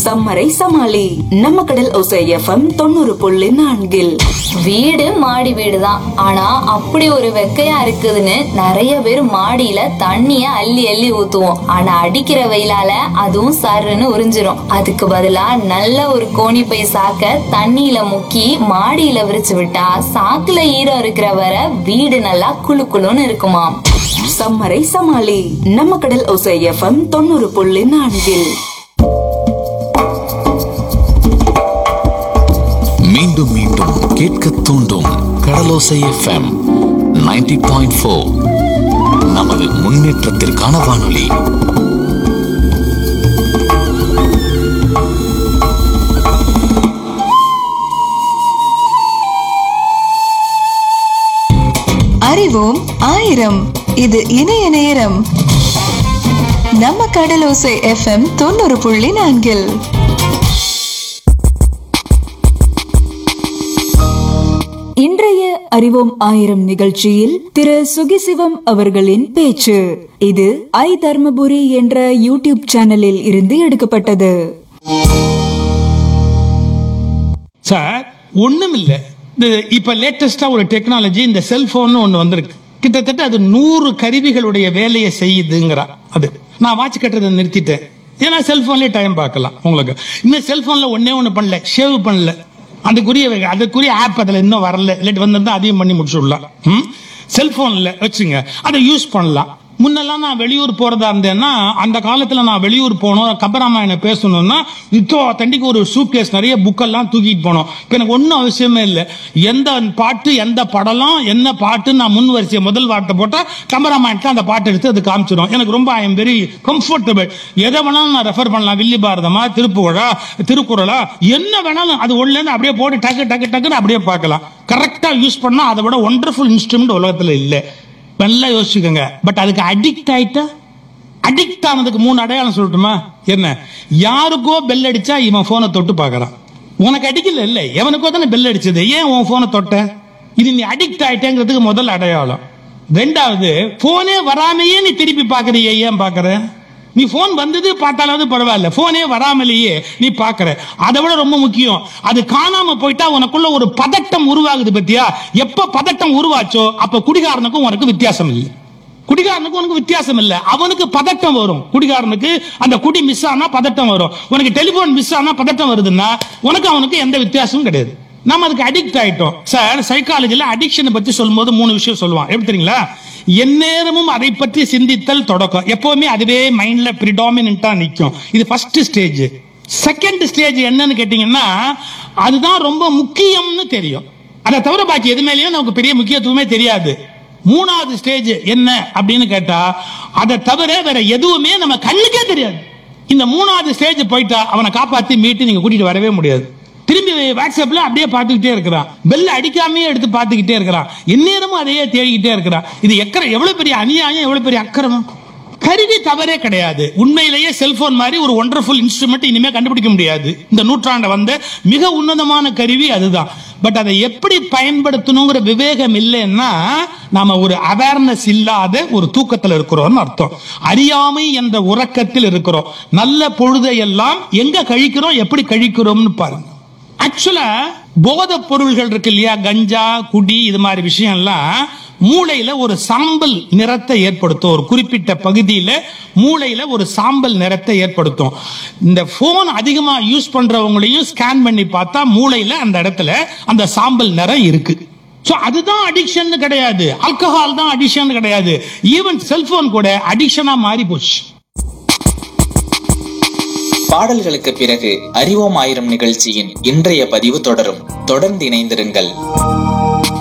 சம்மரை சமாளி நம்ம கடல் ஒசை எஃப்எம் தொண்ணூறு புள்ளி நான்கில் வீடு மாடி வீடு தான் ஆனா அப்படி ஒரு வெக்கையா இருக்குதுன்னு நிறைய பேர் மாடியில தண்ணிய அள்ளி அள்ளி ஊத்துவோம் ஆனா அடிக்கிற வெயிலால அதுவும் சருன்னு உறிஞ்சிரும் அதுக்கு பதிலா நல்ல ஒரு கோணி பை சாக்க தண்ணியில முக்கி மாடியில விரிச்சு விட்டா சாக்குல ஈரம் இருக்கிற வரை வீடு நல்லா குளு குளுன்னு இருக்குமாம் சம்மரை சமாளி நம்ம கடல் ஒசை எஃப்எம் தொண்ணூறு புள்ளி நான்கில் மீண்டும் மீண்டும் கேட்க தூண்டும் கடலோசை எஃப்எம் 90.4 பாயிண்ட் ஃபோர் நமது முன்னேற்றத்திற்கான வானொலி அறிவோம் ஆயிரம் இது இணைய நேரம் நம்ம கடலோசை எஃப்எம் தொண்ணூறு புள்ளி நான்கில் இன்றைய அறிவோம் ஆயிரம் நிகழ்ச்சியில் திரு சுகிசிவம் அவர்களின் பேச்சு இது ஐ தர்மபுரி என்ற யூடியூப் சேனலில் இருந்து எடுக்கப்பட்டது சார் ஒண்ணும் இல்ல இந்த இப்ப லேட்டஸ்டா ஒரு டெக்னாலஜி இந்த செல்போன் ஒண்ணு வந்திருக்கு கிட்டத்தட்ட அது நூறு கருவிகளுடைய வேலையை செய்யுதுங்கிறா அது நான் வாட்ச் கட்டுறதை நிறுத்திட்டேன் ஏன்னா செல்போன்லயே டைம் பார்க்கலாம் உங்களுக்கு இன்னும் செல்போன்ல ஒண்ணே ஒண்ணு பண்ணல ஷேவ் பண்ணல அதுக்குரிய அதுக்குரிய ஆப் அதுல இன்னும் வரல இல்லாட்டி வந்திருந்தா அதையும் பண்ணி முடிச்சுடலாம் ம் செல்போன்ல வச்சுங்க அதை யூஸ் பண்ணலாம் முன்னெல்லாம் நான் வெளியூர் போறதா இருந்தேன்னா அந்த காலத்துல நான் வெளியூர் போனோம் கபராமாயணம் பேசணும்னா இப்போ தண்டிக்கு ஒரு சூட்கேஸ் நிறைய புக்கெல்லாம் தூக்கிட்டு போனோம் இப்ப எனக்கு ஒன்றும் அவசியமே இல்லை எந்த பாட்டு எந்த படலாம் என்ன பாட்டு நான் முன் வரிசை முதல் வார்த்தை போட்டா கம்பராமாயணத்தை அந்த பாட்டு எடுத்து அது காமிச்சிடும் எனக்கு ரொம்ப ஐ எம் வெரி கம்ஃபர்டபுள் எதை வேணாலும் நான் ரெஃபர் பண்ணலாம் வில்லி பாரதமா திருப்புகழா திருக்குறளா என்ன வேணாலும் அது ஒண்ணுல அப்படியே போட்டு டக்கு டக்கு டக்குன்னு அப்படியே பார்க்கலாம் கரெக்டா யூஸ் பண்ணா அதை விட ஒண்டர்ஃபுல் இன்ஸ்ட்ருமெண்ட் உலகத்துல இல்லை நல்லா யோசிச்சுக்கோங்க பட் அதுக்கு அடிக்ட் ஆயிட்டா அடிக்ட் ஆனதுக்கு மூணு அடையாளம் சொல்லட்டுமா என்ன யாருக்கோ பெல் அடிச்சா இவன் போனை தொட்டு பார்க்கறான் உனக்கு அடிக்கல இல்ல எவனுக்கோ தானே பெல் அடிச்சது ஏன் உன் போனை தொட்ட இது நீ அடிக்ட் ஆயிட்டேங்கிறதுக்கு முதல் அடையாளம் ரெண்டாவது போனே வராமையே நீ திருப்பி பாக்குறிய ஏன் பாக்குற நீ போன் வந்தது பார்த்தாலாவது பரவாயில்ல போனே வராமலேயே நீ பாக்குற அதை விட ரொம்ப முக்கியம் அது காணாம போயிட்டா உனக்குள்ள ஒரு பதட்டம் உருவாகுது பத்தியா எப்ப பதட்டம் உருவாச்சோ அப்ப குடிகாரனுக்கும் உனக்கு வித்தியாசம் இல்லை குடிகாரனுக்கு உனக்கு வித்தியாசம் இல்ல அவனுக்கு பதட்டம் வரும் குடிகாரனுக்கு அந்த குடி மிஸ் ஆனா பதட்டம் வரும் உனக்கு டெலிபோன் மிஸ் ஆனா பதட்டம் வருதுன்னா உனக்கு அவனுக்கு எந்த வித்தியாசமும் கிடையாது நம்ம அதுக்கு அடிக்ட் ஆயிட்டோம் சார் சைக்காலஜில அடிக்ஷனை பத்தி சொல்லும்போது மூணு விஷயம் சொல்லுவான் எப்படி தெரியுங்களா எந்நேரமும் அதை பற்றி சிந்தித்தல் தொடக்கம் எப்பவுமே அதுவே மைண்ட்ல பிரிடாமினா நிக்கும் இது ஃபர்ஸ்ட் ஸ்டேஜ் செகண்ட் ஸ்டேஜ் என்னன்னு கேட்டீங்கன்னா அதுதான் ரொம்ப முக்கியம்னு தெரியும் அதை தவிர பாக்கி எது மேலேயும் நமக்கு பெரிய முக்கியத்துவமே தெரியாது மூணாவது ஸ்டேஜ் என்ன அப்படின்னு கேட்டா அதை தவிர வேற எதுவுமே நம்ம கண்ணுக்கே தெரியாது இந்த மூணாவது ஸ்டேஜ் போயிட்டா அவனை காப்பாத்தி மீட்டு நீங்க கூட்டிட்டு வரவே முடியாது திரும்பி வாட்ஸ்அப்ல அப்படியே பார்த்துக்கிட்டே இருக்கிறான் பெல் அடிக்காமயே எடுத்து பார்த்துக்கிட்டே இருக்கிறான் எந்நேரமும் அதையே தேடிக்கிட்டே இருக்கிறான் இது எக்கற எவ்வளவு பெரிய அநியாயம் எவ்வளவு பெரிய அக்கிரமம் கருவி தவறே கிடையாது உண்மையிலேயே செல்போன் மாதிரி ஒரு ஒண்டர்ஃபுல் இன்ஸ்ட்ருமெண்ட் இனிமே கண்டுபிடிக்க முடியாது இந்த நூற்றாண்டு வந்த மிக உன்னதமான கருவி அதுதான் பட் அதை எப்படி பயன்படுத்தணுங்கிற விவேகம் இல்லைன்னா நாம ஒரு அவேர்னஸ் இல்லாத ஒரு தூக்கத்தில் இருக்கிறோம்னு அர்த்தம் அறியாமை என்ற உறக்கத்தில் இருக்கிறோம் நல்ல பொழுதையெல்லாம் எங்க கழிக்கிறோம் எப்படி கழிக்கிறோம்னு பாருங்க ஆக்சுவலா போதைப் பொருள்கள் இருக்கு இல்லையா கஞ்சா குடி இது மாதிரி விஷயம்லாம் மூளையில ஒரு சாம்பல் நிறத்தை ஏற்படுத்தும் ஒரு குறிப்பிட்ட பகுதியில மூளையில ஒரு சாம்பல் நிறத்தை ஏற்படுத்தும் இந்த போன் அதிகமா யூஸ் பண்றவங்களையும் ஸ்கேன் பண்ணி பார்த்தா மூளையில அந்த இடத்துல அந்த சாம்பல் நிறம் இருக்கு சோ அதுதான் அடிக்ஷன் கிடையாது ஆல்கஹால் தான் அடிக்ஷன் கிடையாது ஈவன் செல்போன் கூட அடிக்ஷனா மாறி போச்சு பாடல்களுக்கு பிறகு அறிவோம் ஆயிரம் நிகழ்ச்சியின் இன்றைய பதிவு தொடரும் தொடர்ந்து இணைந்திருங்கள்